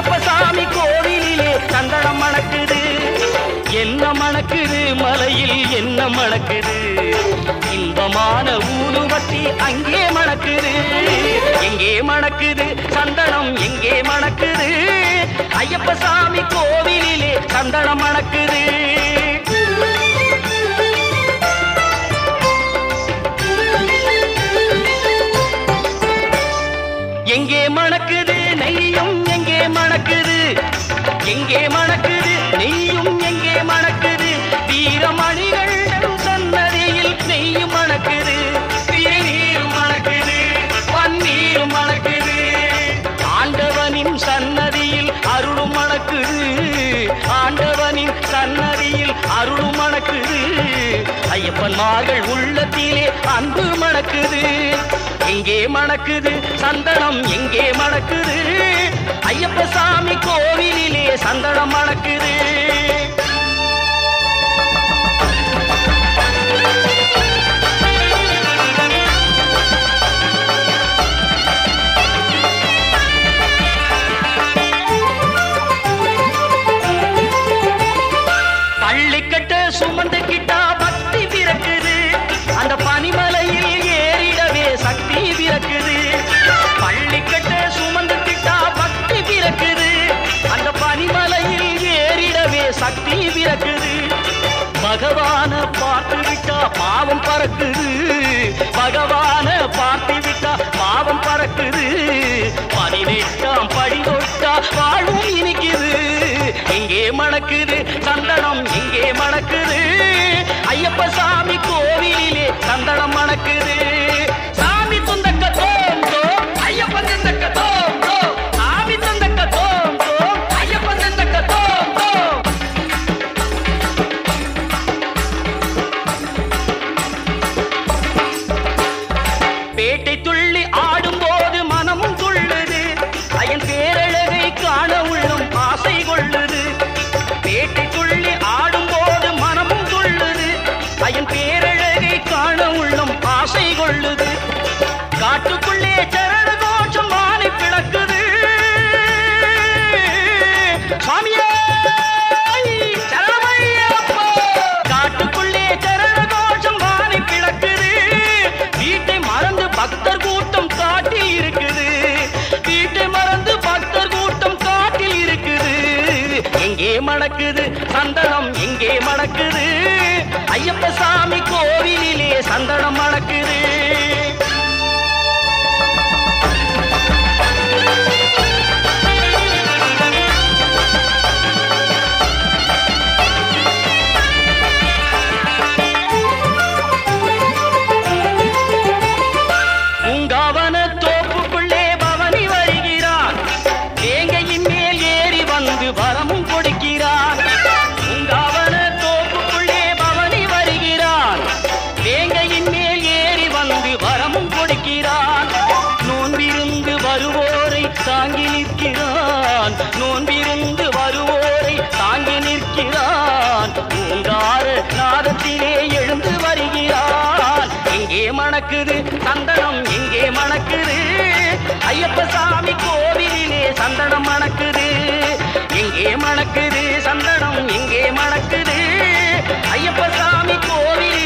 ஐயப்ப சாமி கோவிலிலே சந்தனம் மணக்குது என்ன மணக்குது மலையில் என்ன மணக்குது இன்பமான ஊதுவத்தி அங்கே மணக்குது எங்கே மணக்குது சந்தனம் எங்கே மணக்குது ஐயப்ப சாமி கோவிலிலே சந்தனம் மணக்குது எங்கே மணக்குது நெய்யும் எங்கே மணக்குது எங்கே மணக்குது நெய்யும் எங்கே மணக்குது வீரமணிகள் சன்னதியில் நெய்யும் மணக்குது திருநீரும் மணக்குது பன்னீரும் மணக்குது ஆண்டவனின் சன்னதியில் அருளும் மணக்குது ஆண்டவனின் சன்னதியில் அருளும் மணக்குது ஐயப்பன்மார்கள் உள்ளத்திலே அன்பு மணக்குது எங்கே மணக்குது சந்தனம் எங்கே மணக்குது ஐயப்ப சாமி கோவிலிலே சந்தனம் மணக்குது பள்ளிக்கட்ட சுமந்துக்கிட்டா பக்தி பிறக்குது அந்த பனிமலையில் ஏறிடவே சக்தி பிறக்குது பள்ளிக்கட்ட சுமந்துக்கிட்டா பக்தி பிறக்குது அந்த பனிமலையில் ஏறிடவே சக்தி பிறக்குது பகவான பார்த்து விட்டா பாவம் பறக்குது பகவான பார்த்து விட்டா பாவம் பறக்குது பதினெட்டாம் படி தொட்டா வாழ்வும் இனிக்குது எங்கே மணக்குது சந்தனம் எங்கே மணக்குது ஐயப்ப சாமி கோவிலிலே சந்தனம் மணக்குது சாமி துந்தக்க தோம் தோம் ஐயப்பன் துந்தக்க தோம் தோம் சாமி துந்தக்க தோம் தோம் ஐயப்பன் துந்தக்க தோம் தோம் பேட்டை துள்ளி ஆடும்போது மனமும் துள்ளுது அயன் பேரழகை காண உள்ளம் ஆசை கொள்ளுது பேட்டை துள்ளி ஆடும்போது மனமும் துள்ளுது அயன் பேரழகை காண உள்ளம் ஆசை கொள்ளுது காட்டுக்குள்ளே சரண கோஷம் மாறி பிளக்குது சுவாமியே சரணமையப்பா காட்டுக்குள்ளே சரண கோஷம் வாரி கிடக்குது வீட்டை மறந்து பக்தர் கூட்டம் காட்டில் இருக்குது வீட்டை மறந்து பக்தர் கூட்டம் காட்டில் இருக்குது எங்கே மணக்குது சந்தனம் எங்கே மணக்குது ஐயப்ப சாமி கோவிலிலே சந்தனம் மணக்குது பூங்காவன தோப்புக்குள்ளே பவனி வருகிறான் தேங்கையின் மேல் ஏறி வந்து வரமும் கொடுக்கிறான் பூங்காவன தோப்புக்குள்ளே பவனி வருகிறான் தேங்கையின் மேல் ஏறி வந்து வரமும் கொடுக்கிறான் நோன்பிருந்து வருவோரை தாங்கி நிற்கிறான் நோன்பிருந்து வருவோரை தாங்கி நிற்கிறான் பூங்கார நாதத்திலே எழுந்து வருகிறான் எங்கே மணக்குது சந்தனம் எங்கே மணக்குது ஐயப்ப சாமி கோவிலிலே சந்தனம் மணக்குது எங்கே மணக்குது சந்தனம் எங்கே மணக்குது ஐயப்ப சாமி கோவிலிலே